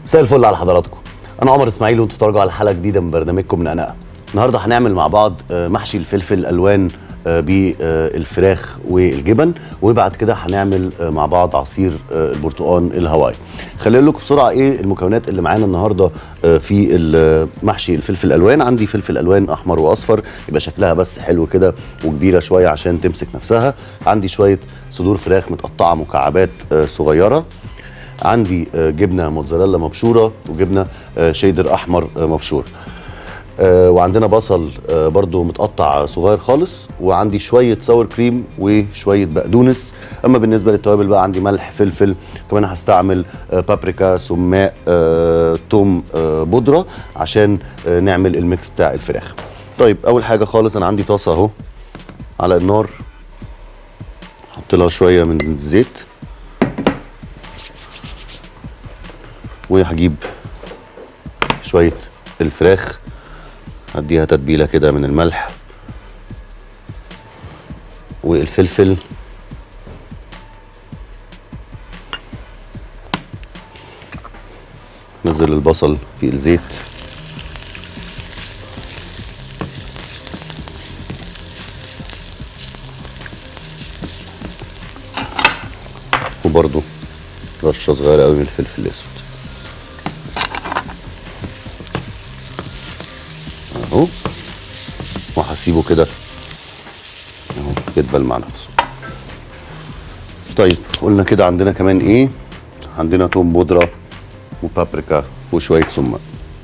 مساء الفل على حضراتكم انا عمر اسماعيل وانتوا بتتفرجوا على حلقه جديده من برنامجكم نقنقه النهارده هنعمل مع بعض آه، محشي الفلفل الالوان آه، بالفراخ والجبن وبعد كده هنعمل آه، مع بعض عصير آه، البرتقال الهواي خلينا لكم بسرعه ايه المكونات اللي معانا النهارده آه، في ال- محشي الفلفل الالوان عندي فلفل الوان احمر واصفر يبقى شكلها بس حلو كده وكبيره شويه عشان تمسك نفسها عندي شويه صدور فراخ متقطعه مكعبات آه، صغيره عندي آه، جبنه موتزاريلا مبشوره وجبنه آه، شيدر احمر آه، مبشور آه، وعندنا بصل آه، برضو متقطع صغير خالص وعندي شويه ساور كريم وشويه بقدونس اما بالنسبه للتوابل بقى عندي ملح فلفل كمان هستعمل آه، بابريكا سماق آه، توم آه، بودره عشان آه، نعمل الميكس بتاع الفراخ طيب اول حاجه خالص انا عندي طاسه اهو على النار احط لها شويه من الزيت وهجيب شويه الفراخ هديها تتبيله كده من الملح والفلفل نزل البصل في الزيت وبرضو رشه صغيره قوي من الفلفل الاسود اهو وهسيبه كده اهو يدبل مع نفسه طيب قلنا كده عندنا كمان ايه عندنا توم بودره وبابريكا وشويه سماق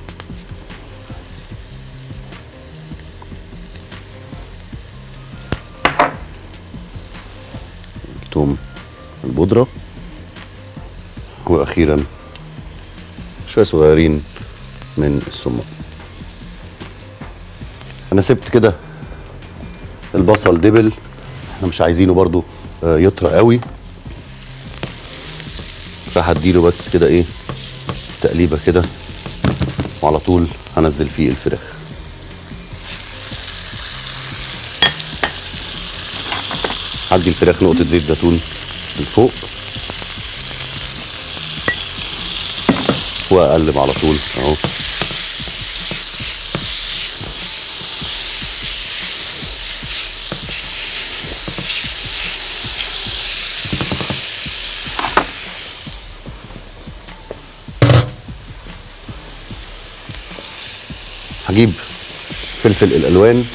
التوم البودره واخيرا شويه صغيرين من السماق انا سبت كده البصل دبل احنا مش عايزينه برضو آه، يطرى قوي فهديله بس كده ايه تقليبه كده وعلى طول هنزل فيه الفراخ هدي الفراخ نقطة زيت زيتون من فوق واقلب على طول اهو هجيب فلفل الالوان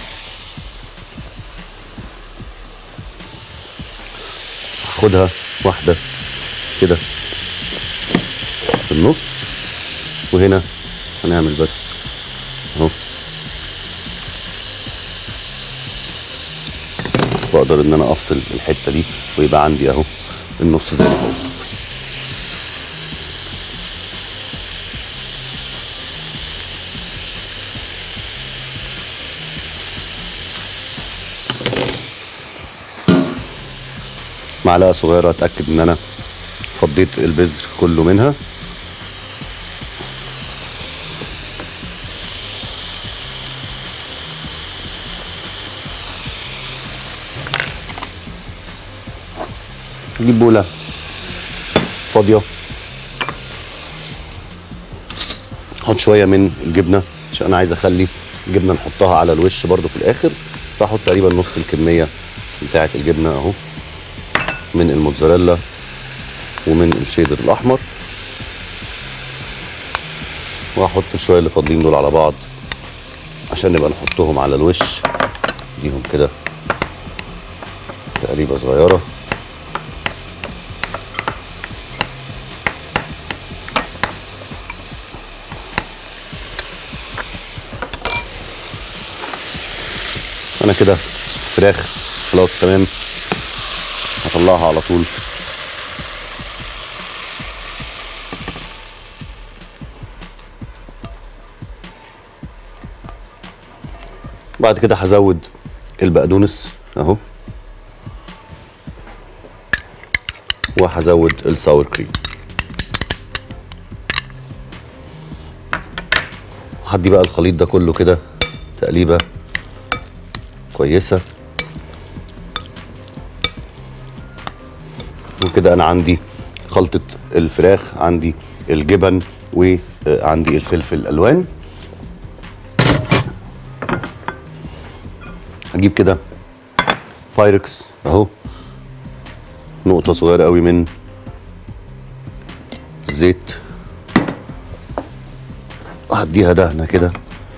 هاخدها واحده كده في النص وهنا هنعمل بس اهو واقدر ان انا افصل الحته دي ويبقى عندي اهو النص زي ما هو معلقه صغيره اتاكد ان انا فضيت البذر كله منها نجيب بوله فاضيه احط شويه من الجبنه عشان انا عايز اخلي الجبنه نحطها على الوش برضو في الاخر فاحط تقريبا نص الكميه بتاعه الجبنه اهو من الموتزاريلا ومن الشيدر الاحمر وهحط شويه اللي فاضلين دول على بعض عشان نبقى نحطهم على الوش اديهم كده تقريبه صغيره انا كده فراخ خلاص تمام هطلعها على طول بعد كده هزود البقدونس اهو وهزود الساور كريم هدي بقى الخليط ده كله كده تقليبه كويسه وكده انا عندي خلطه الفراخ عندي الجبن وعندي الفلفل الالوان هجيب كده بايركس اهو نقطه صغيره قوي من الزيت وهديها دهنه كده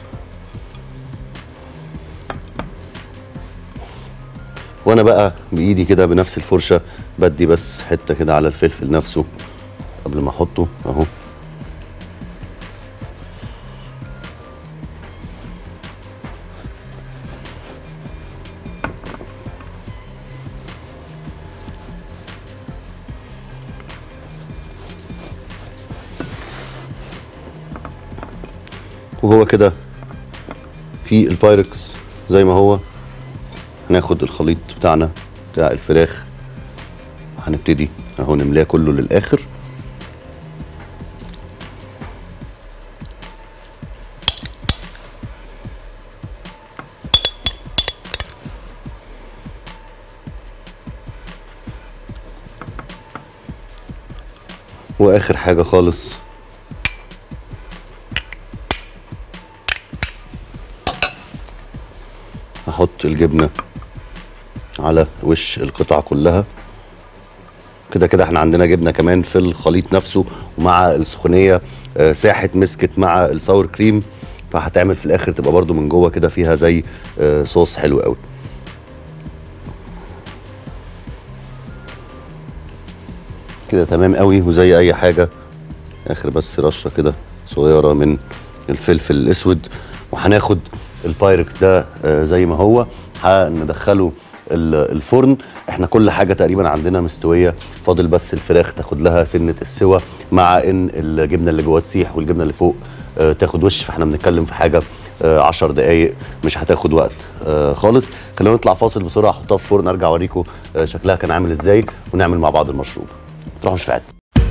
وانا بقى بايدي كده بنفس الفرشه بدي بس حته كده على الفلفل نفسه قبل ما احطه اهو وهو كده في البايركس زي ما هو هناخد الخليط بتاعنا بتاع الفراخ هنبتدي اهو نملاه كله للاخر واخر حاجه خالص هحط الجبنه على وش القطع كلها كده كده احنا عندنا جبنه كمان في الخليط نفسه ومع السخونيه آه، ساحت مسكت مع الساور كريم فهتعمل في الاخر تبقى برضو من جوه كده فيها زي آه، صوص حلو قوي كده تمام قوي وزي اي حاجه اخر بس رشه كده صغيره من الفلفل الاسود وهناخد البايركس ده آه، زي ما هو هندخله ال- الفرن احنا كل حاجه تقريبا عندنا مستويه فاضل بس الفراخ تاخد لها سنه السوا مع ان الجبنه اللي جوه تسيح والجبنه اللي فوق آه، تاخد وش فاحنا بنتكلم في حاجه 10 دقائق مش هتاخد وقت آه، خالص خلينا نطلع فاصل بسرعه احطها في الفرن ارجع اوريكم آه، شكلها كان عامل ازاي ونعمل مع بعض المشروب ما تروحوش في حته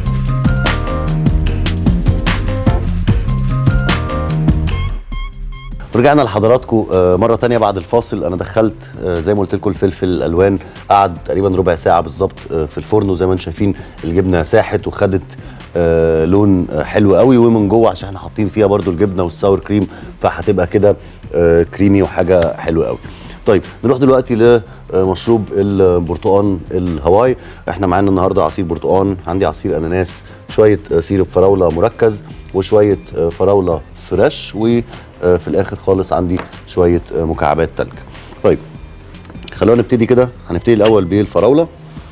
ورجعنا لحضراتكم آه، مرة تانية بعد الفاصل أنا دخلت آه، زي ما قلت لكم الفلفل الألوان قعد تقريبا ربع ساعة بالظبط آه، في الفرن وزي ما انتم شايفين الجبنة ساحت وخدت آه، لون آه، حلو قوي ومن جوه عشان احنا حاطين فيها برضو الجبنة والساور كريم فهتبقى كده آه، كريمي وحاجة حلوة قوي طيب نروح دلوقتي لمشروب البرتقال الهواي احنا معانا النهارده عصير برتقال عندي عصير اناناس شويه آه، سيرب فراوله مركز وشويه آه، فراوله فريش وفي الاخر خالص عندي شويه آه، مكعبات تلج طيب خلونا نبتدي كده هنبتدي الاول بالفراوله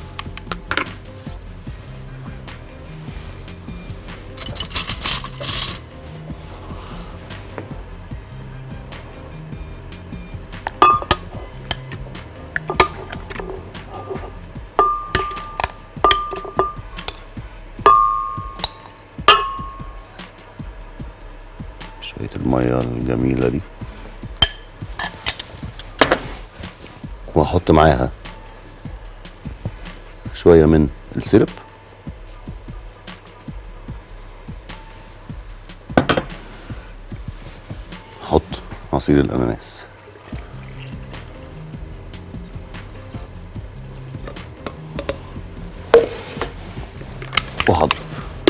شويه الميه الجميله دي واحط معاها شويه من السيرب احط عصير الاناناس وهضرب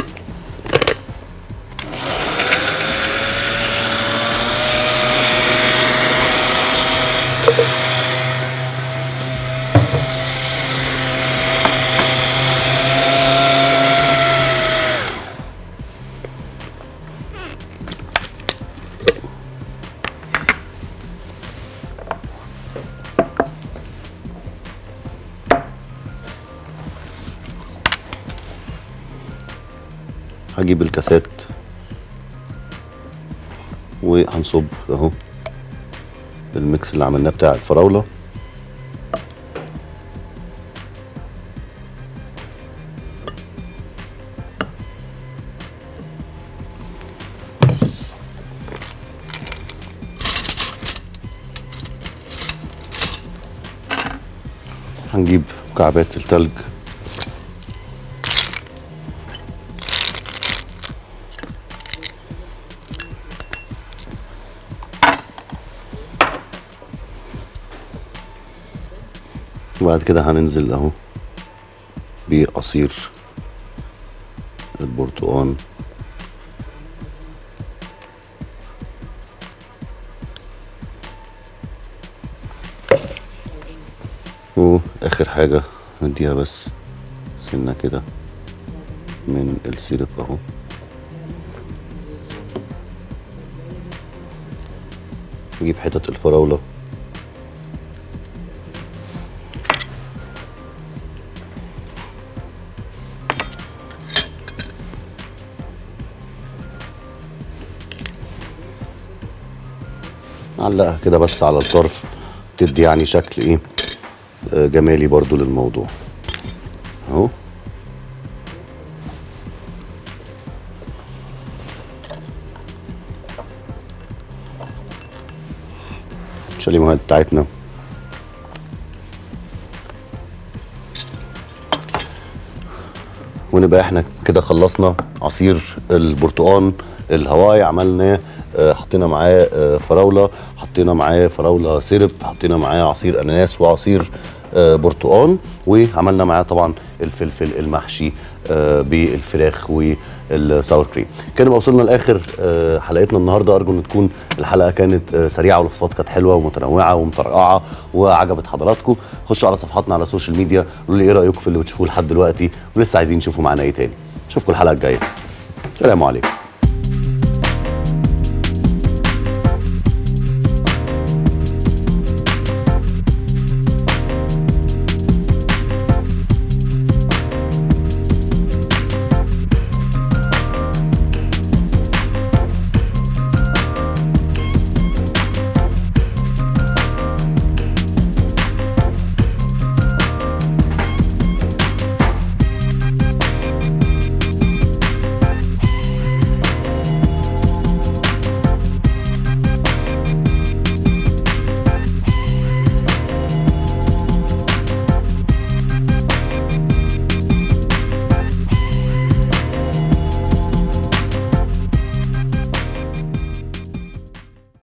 هجيب الكاسات وهنصب اهو الميكس اللي عملناه بتاع الفراوله هنجيب مكعبات التلج وبعد كده هننزل اهو بعصير البرتقال واخر حاجه نديها بس سنه كده من السيرب اهو نجيب حتت الفراوله نعلقها كده بس على الطرف تدي يعني شكل ايه آه، جمالي برضو للموضوع اهو الشاليموهات بتاعتنا ونبقى احنا كده خلصنا عصير البرتقال الهواي عملناه آه، حطينا معاه آه، فراوله حطينا معاه فراوله سيرب حطينا معاه عصير اناناس وعصير آه، برتقال وعملنا معاه طبعا الفلفل المحشي آه، بالفراخ والساور كريم كده بقى وصلنا لاخر آه، حلقتنا النهارده ارجو ان تكون الحلقه كانت آه، سريعه والوصفات كانت حلوه ومتنوعه ومطرقعه وعجبت حضراتكم خشوا على صفحاتنا على السوشيال ميديا قولوا لي ايه رايكم في اللي بتشوفوه لحد دلوقتي ولسه عايزين تشوفوا معانا ايه تاني اشوفكم الحلقه الجايه سلام عليكم